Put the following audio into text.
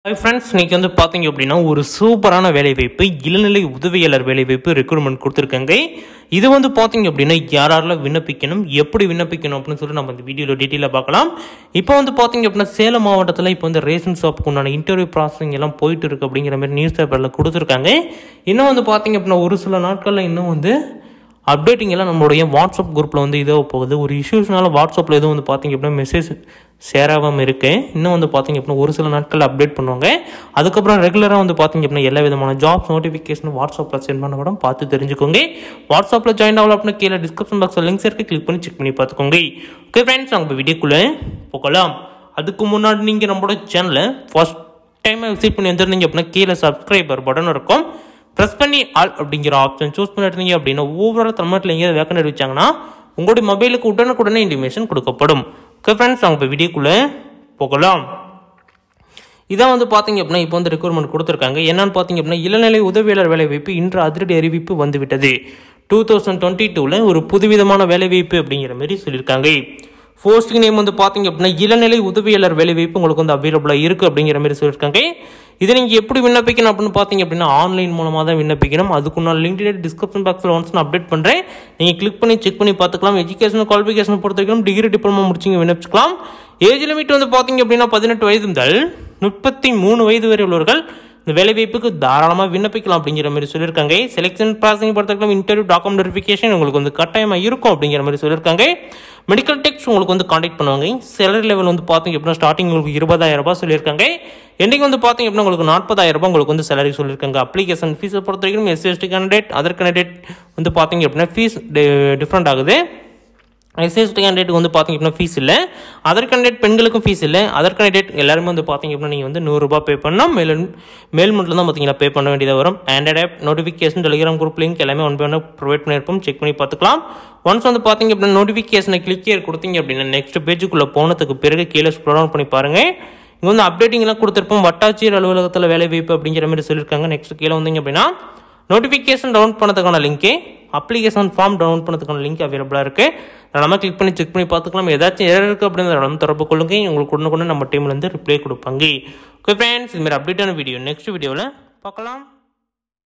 hi friends இன்னைக்கு வந்து பார்த்தீங்க அப்படின்னா ஒரு சூப்பரான வேலைவாய்ப்பு இளநிலை உதவியாளர் வேலைவாய்ப்பு ரெக்ரூட்மெண்ட் கொடுத்துருக்காங்க இது வந்து பார்த்தீங்க அப்படின்னா யாரெல்லாம் விண்ணப்பிக்கணும் எப்படி விண்ணப்பிக்கணும் அப்படின்னு சொல்லி நம்ம இந்த வீடியோவில் டீட்டெயிலாக பார்க்கலாம் இப்போ வந்து பார்த்தீங்க அப்படின்னா சேலம் மாவட்டத்தில் இப்போ வந்து ரேஷன் ஷாப்புக்கு உண்டான இன்டர்வியூ ப்ராசஸிங் எல்லாம் போயிட்டு இருக்கு அப்படிங்கிற மாதிரி நியூஸ் பேப்பரில் கொடுத்துருக்காங்க இன்னும் வந்து பார்த்தீங்க அப்படின்னா ஒரு சில நாட்களில் இன்னும் வந்து அப்டேட்டிங் எல்லாம் நம்மளுடைய வாட்ஸ்அப் குரூப்பில் வந்து இதாக போகுது ஒரு இஷ்யூஸ்னால வாட்ஸ்அப்பில் எதுவும் வந்து பார்த்தீங்க அப்படின்னா மெசேஜ் சேராகாமல் இருக்கு இன்னும் வந்து பார்த்தீங்க அப்படின்னா ஒரு சில நாட்கள் அப்டேட் பண்ணுவாங்க அதுக்கப்புறம் ரெகுலராக வந்து பார்த்தீங்க அப்படின்னா எல்லா விதமான ஜாப்ஸ் நோட்டிஃபிகேஷன் வாட்ஸ்அப்பில் சென்ட் பண்ண கூட பார்த்து தெரிஞ்சுக்கோங்க வாட்ஸ்அப்பில் ஜாயின் ஆகல அப்படின்னா கீழே டிஸ்கிரிப்ஷன் பாக்ஸில் லிங்க்ஸ் இருக்கு கிளிக் பண்ணி செக் பண்ணி பார்த்துக்கோங்க ஓகே ஃப்ரெண்ட்ஸ் நாங்கள் வீடியோக்குள்ளே போகலாம் அதுக்கு முன்னாடி நீங்கள் நம்மளோட சேனலை ஃபர்ஸ்ட் டைம் விசிட் பண்ணி வந்திருந்தீங்க அப்படின்னா கீழே சப்ஸ்கிரைபர் பட்டன் இருக்கும் ப்ரெஸ் பண்ணி ஆல் அப்படிங்கிற ஆப்ஷன் சூஸ் பண்ணிருந்தீங்க அப்படின்னா ஒவ்வொரு தமிழ்நாட்டில் எங்கேயாவது வேக்கன் வச்சாங்கன்னா உங்களுடைய மொபைலுக்கு உடனுக்குடனே இன்டிமேஷன் கொடுக்கப்படும் ஓகே ஃப்ரெண்ட்ஸ் நாங்கள் இப்போ வீடியோக்குள்ளே போகலாம் இதான் வந்து பார்த்தீங்க அப்படின்னா இப்போ வந்து ரெக்ரூட்மெண்ட் கொடுத்துருக்காங்க என்னன்னு பார்த்தீங்க அப்படின்னா இளநிலை உதவியாளர் வேலைவாய்ப்பு இன்று அதிரடி அறிவிப்பு வந்துவிட்டது டூ தௌசண்ட் டுவெண்ட்டி டூவில் ஒரு புதுவிதமான வேலைவாய்ப்பு அப்படிங்கிற மாதிரி சொல்லியிருக்காங்க போஸ்டிங் நேம் வந்து பார்த்தீங்க அப்படின்னா இளநிலை உதவியாளர் வேலைவாய்ப்பு உங்களுக்கு வந்து அவைலபிளாக இருக்குது அப்படிங்கிற மாதிரி சொல்லியிருக்காங்க இதை நீங்கள் எப்படி விண்ணப்பிக்கணும் அப்படின்னு பார்த்தீங்க அப்படின்னா ஆன்லைன் மூலமாக தான் விண்ணப்பிக்கணும் அதுக்குள்ள லிங்க் டிஸ்கிரிப்ஷன் பாக்ஸில் ஒன்ஸ் நான் அப்டேட் பண்ணுறேன் நீங்கள் கிளிக் பண்ணி செக் பண்ணி பார்த்துக்கலாம் எஜுகேஷன் குவாலிஃபிகேஷன் பொறுத்த வரைக்கும் டிகிரி டிப்ளமோ முடிச்சிங்க விண்ணப்பிச்சுக்கலாம் ஏஜ் லிமிட் வந்து பார்த்தீங்க அப்படின்னா பதினெட்டு வயது முதல் முப்பத்தி மூணு வயது வரை உள்ளவர்கள் இந்த வேலைவாய்ப்புக்கு தாராளமாக விண்ணப்பிக்கலாம் அப்படிங்கிற மாதிரி சொல்லியிருக்காங்க செலெக்ஷன் ப்ராசஸிங் பொறுத்தவரைக்கும் இன்டர்வியூ டாக்குமெண்ட் வெரிஃபிகேஷன் உங்களுக்கு வந்து கட்டாயமாக இருக்கும் அப்படிங்கிற மாதிரி சொல்லியிருக்காங்க மெடிக்கல் டெக்ஸ் உங்களுக்கு வந்து காண்டாக்ட் பண்ணுவாங்க சேலரி லெவல் வந்து பார்த்தீங்க அப்படின்னா ஸ்டார்டிங் உங்களுக்கு இருபதாயிரம் ரூபாய் சொல்லியிருக்காங்க எண்டிங் வந்து பார்த்தீங்க அப்படின்னா உங்களுக்கு நாற்பதாயிரம் ரூபாய் உங்களுக்கு வந்து சேலரி சொல்லியிருக்காங்க அப்ளிகேஷன் ஃபீஸை பொறுத்த வரைக்கும் எஸ்சிஎஸ்டி கேண்டிடேட் அதர் கேண்டிடேட் வந்து பார்த்தீங்க அப்படின்னா ஃபீஸ் டிஃப்ரெண்ட் ஆகுது எஸ்சிஎஸ்டி கேண்டிடேட் வந்து பார்த்தீங்க அப்படின்னா ஃபீஸ் இல்லை அதர் கேண்டிடேட் பெண்களுக்கும் ஃபீஸ் இல்லை அதர் கேண்டிடேட் எல்லாருமே வந்து பார்த்தீங்க அப்படின்னா நீங்கள் வந்து நூறுரூபா பே பண்ணால் மேல் மேல் மட்டும் தான் பார்த்தீங்கன்னா பே பண்ண வேண்டியதாக வரும் Android app notification Telegram group link எல்லாமே ஒன் பை ஒன் ப்ரொவைட் பண்ணியிருப்போம் செக் பண்ணி பார்த்துக்கலாம் ஒன்ஸ் வந்து பார்த்தீங்க அப்படின்னா நோட்டிஃபிகேஷனை கிளிக் கொடுத்தீங்க அப்படின்னா நெக்ஸ்ட் பேஜுக்குள்ளே போனதுக்கு பிறகு கீழே ஸ்க்ரோல் டவுன் பண்ணி பாருங்கள் இங்கே வந்து அப்டேட்டிங்லாம் கொடுத்துருப்போம் வட்டாட்சியர் அலுவலகத்தில் வேலை வாய்ப்பு அப்படிங்கிற மாதிரி சொல்லியிருக்காங்க நெக்ஸ்ட் கீழே வந்தீங்க அப்படின்னா நோட்டிஃபிகேஷன் டவுன்லோட் பண்ணதுக்கான லிங்க்கு அப்ளிகேஷன் ஃபார்ம் டவுன்லோட் பண்ணதுக்கான லிங்க் அவைலபிளாக இருக்குது நம்ம கிளிக் பண்ணி செக் பண்ணி பார்த்துக்கலாம் ஏதாச்சும் எரர் இருக்குது அப்படின்னு நம்ம தொடர்பு கொள்ளுங்க உங்களுக்கு உடனே நம்ம டீம்லேருந்து ரிப்ளை கொடுப்பாங்க ஓகே ஃப்ரெண்ட்ஸ் இதுமாதிரி அப்டேட்டான வீடியோ நெக்ஸ்ட் வீடியோவில் பார்க்கலாம்